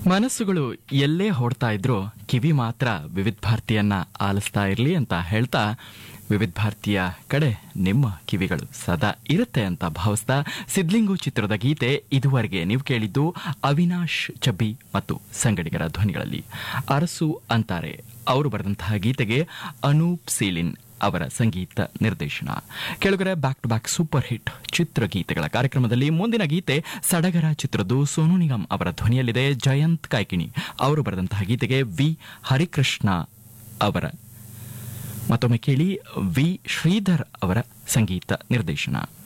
ಮನಸ್ಸುಗಳು ಎಲ್ಲೇ ಹೊಡ್ತಾ ಇದ್ರೂ ಕಿವಿ ಮಾತ್ರ ವಿವಿಧ ಭಾರತಿಯನ್ನ ಆಲಿಸ್ತಾ ಇರಲಿ ಅಂತ ಹೇಳ್ತಾ ವಿವಿಧ ಭಾರತೀಯ ಕಡೆ ನಿಮ್ಮ ಕಿವಿಗಳು ಸದಾ ಇರುತ್ತೆ ಅಂತ ಭಾವಿಸ್ತಾ ಸಿದ್ಲಿಂಗು ಚಿತ್ರದ ಗೀತೆ ಇದುವರೆಗೆ ನೀವು ಕೇಳಿದ್ದು ಅವಿನಾಶ್ ಚಬ್ಬಿ ಮತ್ತು ಸಂಗಡಿಗರ ಧ್ವನಿಗಳಲ್ಲಿ ಅರಸು ಅಂತಾರೆ ಅವರು ಬರೆದಂತಹ ಗೀತೆಗೆ ಅನೂಪ್ ಸೀಲಿನ್ ಅವರ ಸಂಗೀತ ನಿರ್ದೇಶನ ಕೆಳಗರೆ back to back super hit ಚಿತ್ರಗೀತೆಗಳ ಕಾರ್ಯಕ್ರಮದಲ್ಲಿ ಮುಂದಿನ ಗೀತೆ ಸಡಗರ ಚಿತ್ರದ್ದು ಸೋನು ನಿಗಮ್ ಅವರ ಧ್ವನಿಯಲ್ಲಿದೆ ಜಯಂತ್ ಕಾಯ್ಕಿಣಿ ಅವರು ಬರೆದಂತಹ ಗೀತೆಗೆ ವಿ ಹರಿಕೃಷ್ಣ ಅವರ ಮತ್ತೊಮ್ಮೆ ಕೇಳಿ ವಿ ಶ್ರೀಧರ್ ಅವರ ಸಂಗೀತ ನಿರ್ದೇಶನ